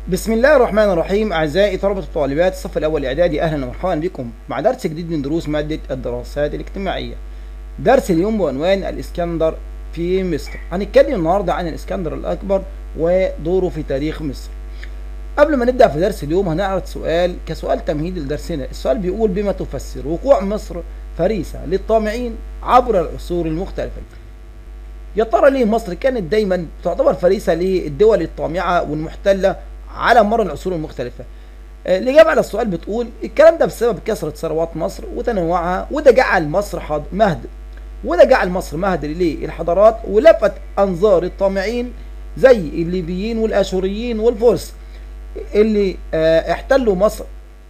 بسم الله الرحمن الرحيم أعزائي طلبة وطالبات الصف الأول إعدادي أهلا ومرحبا بكم مع درس جديد من دروس مادة الدراسات الاجتماعية درس اليوم بعنوان الإسكندر في مصر هنتكلم النهاردة عن الإسكندر الأكبر ودوره في تاريخ مصر قبل ما نبدأ في درس اليوم هنعرض سؤال كسؤال تمهيدي لدرسنا السؤال بيقول بما تفسر وقوع مصر فريسة للطامعين عبر العصور المختلفة يا ترى ليه مصر كانت دايما تعتبر فريسة للدول الطامعة والمحتلة على مر العصور المختلفة آه، الإجابة على السؤال بتقول الكلام ده بسبب كثرة ثروات مصر وتنوعها وده جعل مصر حض... مهد وده جعل مصر مهد للحضارات ولفت أنظار الطامعين زي الليبيين والآشوريين والفرس اللي آه، احتلوا مصر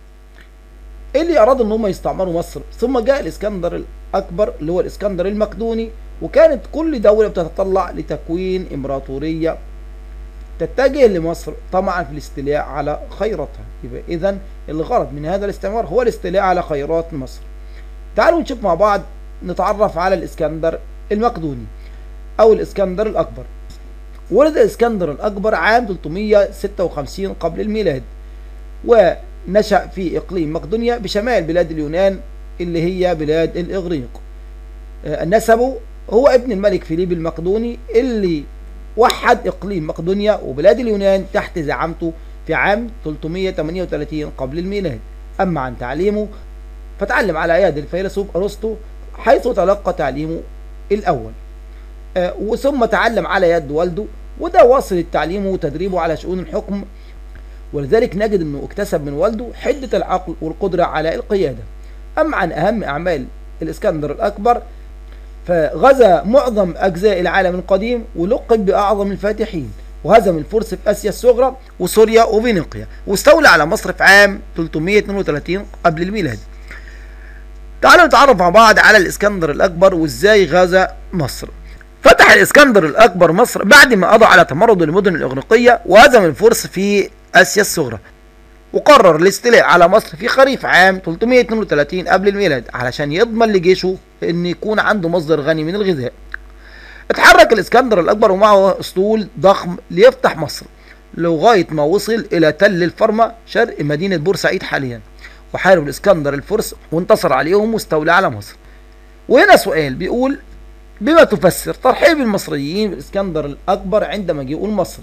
اللي أرادوا إن هم يستعمروا مصر ثم جاء الإسكندر الأكبر اللي هو الإسكندر المقدوني وكانت كل دولة بتتطلع لتكوين إمبراطورية تتجه لمصر طمعا في الاستيلاء على خيراتها يبقى اذا الغرض من هذا الاستعمار هو الاستيلاء على خيرات مصر تعالوا نشوف مع بعض نتعرف على الاسكندر المقدوني او الاسكندر الاكبر ولد الاسكندر الاكبر عام 356 قبل الميلاد ونشأ في اقليم مقدونيا بشمال بلاد اليونان اللي هي بلاد الاغريق آه، نسبه هو ابن الملك فيليب المقدوني اللي وحد إقليم مقدونيا وبلاد اليونان تحت زعامته في عام 338 قبل الميلاد أما عن تعليمه فتعلم على يد الفيلسوف أرسطو حيث تلقى تعليمه الأول آه، وثم تعلم على يد والده وده واصل التعليم وتدريبه على شؤون الحكم ولذلك نجد أنه اكتسب من والده حدة العقل والقدرة على القيادة أما عن أهم أعمال الإسكندر الأكبر فغزا معظم أجزاء العالم القديم ولقب بأعظم الفاتحين وهزم الفرس في آسيا الصغرى وسوريا وفينيقيا واستولى على مصر في عام 332 قبل الميلاد تعالوا نتعرف مع بعض على الإسكندر الأكبر وإزاي غزا مصر فتح الإسكندر الأكبر مصر بعد ما قضى على تمرد المدن الإغريقية وهزم الفرس في آسيا الصغرى وقرر الاستيلاء على مصر في خريف عام 332 قبل الميلاد علشان يضمن لجيشه ان يكون عنده مصدر غني من الغذاء اتحرك الاسكندر الاكبر ومعه اسطول ضخم ليفتح مصر لغاية ما وصل الى تل الفرمة شرق مدينة بورسعيد حاليا وحارب الاسكندر الفرس وانتصر عليهم واستولى على مصر وهنا سؤال بيقول بما تفسر ترحيب المصريين بالاسكندر الاكبر عندما جاءوا مصر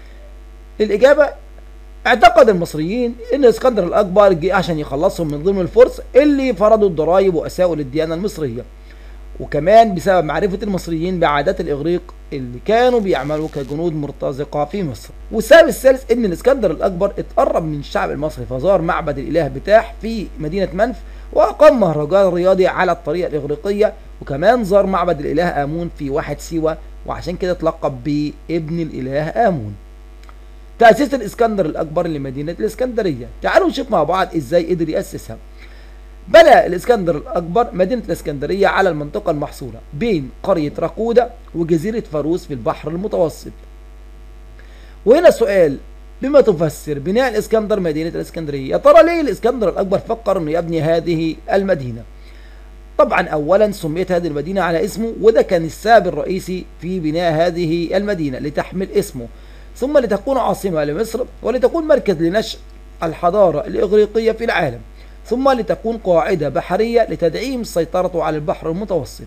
الاجابة اعتقد المصريين ان اسكندر الاكبر جه عشان يخلصهم من ظلم الفرس اللي فرضوا الضرائب واساءوا للديانه المصريه وكمان بسبب معرفه المصريين بعادات الاغريق اللي كانوا بيعملوا كجنود مرتزقه في مصر والسبب الثالث ان الاسكندر الاكبر اتقرب من الشعب المصري فزار معبد الاله بتاح في مدينه منف واقام مهرجان رياضي على الطريقه الاغريقيه وكمان زار معبد الاله امون في واحد سيوه وعشان كده اتلقب بابن الاله امون تأسيس الإسكندر الأكبر لمدينة الإسكندرية تعالوا نشوف مع بعض إزاي قدر يأسسها بنى الإسكندر الأكبر مدينة الإسكندرية على المنطقة المحصورة بين قرية راقودة وجزيرة فاروس في البحر المتوسط وهنا سؤال بما تفسر بناء الإسكندر مدينة الإسكندرية يا ترى ليه الإسكندر الأكبر فكر أنه يبني هذه المدينة طبعا أولا سميت هذه المدينة على اسمه وده كان السبب الرئيسي في بناء هذه المدينة لتحمل اسمه ثم لتكون عاصمة لمصر ولتكون مركز لنشأ الحضارة الإغريقية في العالم ثم لتكون قاعدة بحرية لتدعيم سيطرته على البحر المتوسط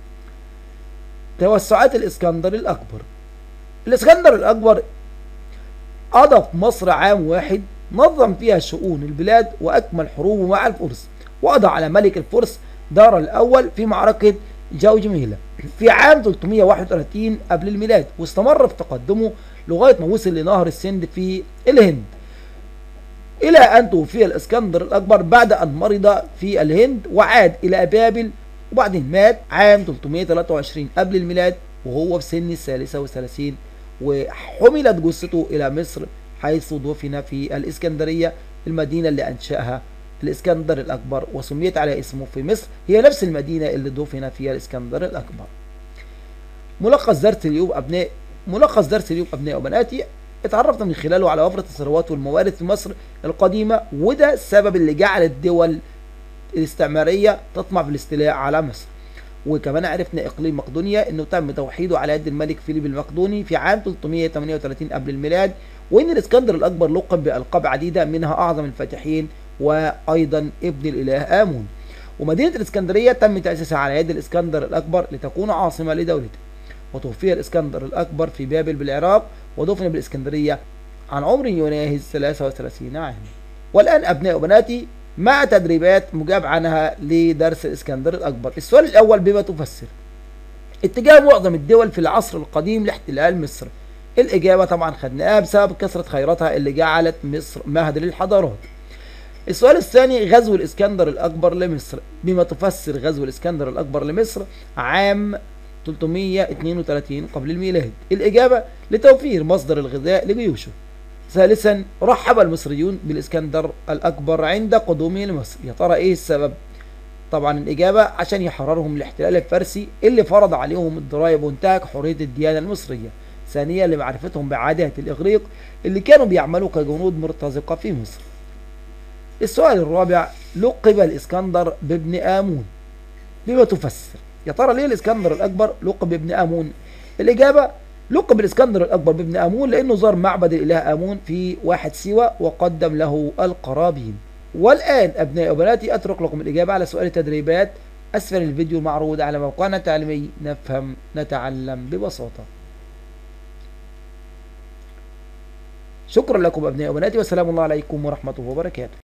توسعات الإسكندر الأكبر الإسكندر الأكبر قضى في مصر عام واحد نظم فيها شؤون البلاد وأكمل حروبه مع الفرس وقضى على ملك الفرس دار الأول في معركة جوجميلا في عام 331 قبل الميلاد واستمر في تقدمه لغاية ما وصل لنهر السند في الهند إلى أن توفي الإسكندر الأكبر بعد أن مرض في الهند وعاد إلى بابل وبعدين مات عام 323 قبل الميلاد وهو في سن الثالثة والثلاثين وحملت جثته إلى مصر حيث دفن في الإسكندرية المدينة اللي أنشأها الإسكندر الأكبر وسميت على اسمه في مصر هي نفس المدينة اللي دفن فيها الإسكندر الأكبر ملخص درس اليوم أبناء ملخص درس اليوم أبنائي وبناتي اتعرفنا من خلاله على وفرة الثروات والموارد في مصر القديمة وده السبب اللي جعل الدول الاستعمارية تطمع في الاستيلاء على مصر وكمان عرفنا اقليم مقدونيا انه تم توحيده على يد الملك فيليب المقدوني في عام 338 قبل الميلاد وان الاسكندر الاكبر لقب بالقاب عديده منها اعظم الفاتحين وايضا ابن الاله امون ومدينه الاسكندريه تم تاسيسها على يد الاسكندر الاكبر لتكون عاصمه لدولته وتوفي الاسكندر الاكبر في بابل بالعراق ودفن بالاسكندريه عن عمر يناهز 33 عاما والان ابناء وبناتي مع تدريبات مجاب عنها لدرس الاسكندر الاكبر السؤال الاول بما تفسر اتجاه معظم الدول في العصر القديم لاحتلال مصر الإجابة طبعا خدناها بسبب كثرة خيراتها اللي جعلت مصر مهد للحضارات السؤال الثاني غزو الإسكندر الأكبر لمصر بما تفسر غزو الإسكندر الأكبر لمصر عام 332 قبل الميلاد الإجابة لتوفير مصدر الغذاء لجيوشه ثالثا رحب المصريون بالإسكندر الأكبر عند قدومه لمصر يا ترى إيه السبب طبعا الإجابة عشان يحررهم من الاحتلال الفارسي اللي فرض عليهم الضرائب وانتهك حرية الديانة المصرية ثانيا لمعرفتهم بعادات الإغريق اللي كانوا بيعملوا كجنود مرتزقة في مصر السؤال الرابع لقب الإسكندر بابن آمون بما تفسر يا ترى ليه الإسكندر الأكبر لقب بابن آمون الإجابة لقب الإسكندر الأكبر بابن آمون لأنه زار معبد الإله آمون في واحد سيوة وقدم له القرابين والآن أبنائي وبناتي أترك لكم الإجابة على سؤال التدريبات أسفل الفيديو المعروض على موقعنا التعليمي نفهم نتعلم ببساطة شكرا لكم أبنائي وبناتي والسلام الله عليكم ورحمة الله وبركاته